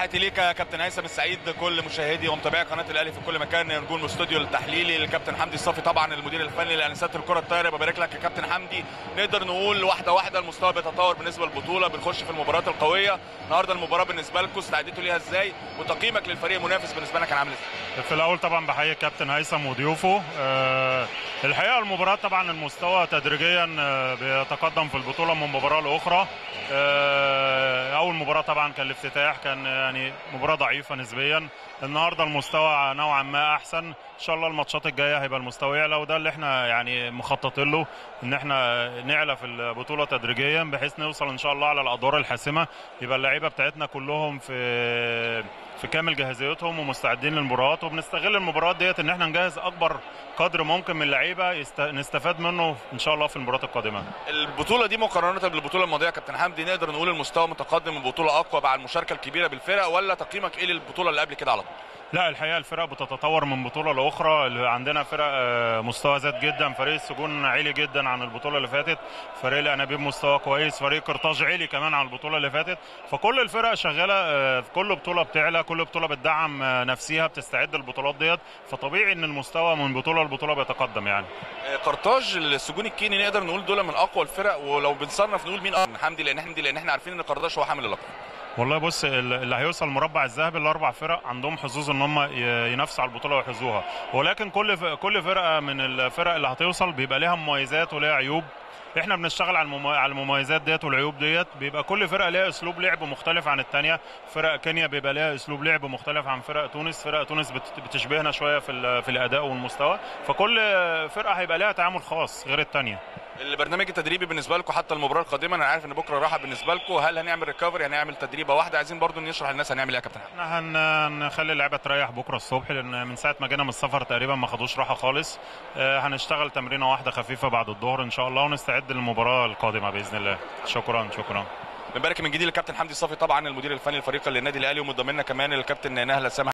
تحياتي ليك يا كابتن هيثم السعيد كل مشاهدي ومتابعي قناه الاهلي في كل مكان نجوم الاستوديو التحليلي الكابتن حمدي الصافي طبعا المدير الفني لانسات الكره الطايره ببارك لك يا كابتن حمدي نقدر نقول واحده واحده المستوى بيتطور بالنسبه للبطوله بنخش في المباريات القويه النهارده المباراه بالنسبه لكم استعدتوا ليها ازاي وتقييمك للفريق المنافس بالنسبه لك كان عامل ازاي في الاول طبعا بحيي الكابتن هيثم وضيوفه أه الحقيقه المباراه طبعا المستوى تدريجيا آه، بيتقدم في البطوله من مباراه لاخرى أه اول مباراه طبعا كان الافتتاح كان يعني مباراه ضعيفه نسبيا النهارده المستوى نوعا ما احسن ان شاء الله الماتشات الجايه هيبقى المستوى يعلى وده اللي احنا يعني مخططين له ان احنا نعلى في البطوله تدريجيا بحيث نوصل ان شاء الله على الادوار الحاسمه يبقى اللعيبه بتاعتنا كلهم في في كامل جاهزيتهم ومستعدين للمباريات وبنستغل المباريات ديت ان احنا نجهز اكبر قدر ممكن من اللعيبه يست... نستفاد منه ان شاء الله في المباريات القادمه البطوله دي مقارنه بالبطوله الماضيه يا كابتن حمدي نقدر نقول المستوى متقدم البطوله اقوى مع المشاركه الكبيره بالفرق ولا تقييمك ايه للبطوله اللي قبل كده على طول لا الحقيقه الفرق بتتطور من بطوله لاخرى اللي عندنا فرق آه، مستوى زاد جدا فريق السجون عالي جدا عن البطوله اللي فاتت فريق الانابيب مستوى كويس فريق قرطاج عالي كمان عن البطوله اللي فاتت فكل الفرق شغاله آه، في كل بطوله بتعلى كل بطوله بتدعم آه، نفسها بتستعد للبطولات ديت فطبيعي ان المستوى من بطوله لبطوله بيتقدم يعني آه، قرطاج السجون الكيني نقدر نقول دول من اقوى الفرق ولو بنصنف نقول مين اقوى حمدي لان حمدي لان احنا عارفين ان قرطاج هو حامل اللقب والله بص ال- اللي هيوصل مربع الذهبي الاربع فرق عندهم حظوظ ان هم ي- ينافسوا على البطوله ويحوزوها ولكن كل ف- كل فرقه من الفرق اللي هتوصل بيبقى ليها مميزات وليها عيوب احنا بنشتغل على الممي... على المميزات ديت والعيوب ديت بيبقى كل فرقه ليها اسلوب لعب مختلف عن الثانيه فرق كينيا بيبقى ليها اسلوب لعب مختلف عن فرق تونس فرق تونس بت... بتشبهنا شويه في ال... في الاداء والمستوى فكل فرقه هيبقى ليها تعامل خاص غير الثانيه البرنامج التدريبي بالنسبه لكم حتى المباراه القادمه انا عارف ان بكره راحه بالنسبه لكم هل هنعمل ريكفري هنعمل تدريبه واحده عايزين برضو نشرح للناس هنعمل ايه يا كابتن حمدي احنا هن- هنخلي اللعيبه تريح بكره الصبح لان من ساعه ما جينا من السفر تقريبا ما خدوش راحه خالص آه، هنشتغل تمرينه واحده خفيفه بعد الظهر ان شاء الله ونستعد للمباراه القادمه باذن الله شكرا شكرا بنبارك من جديد للكابتن حمدي الصافي طبعا المدير الفني للفريق النادي الاهلي ومن ضمننا كمان الكابتن نهله سامح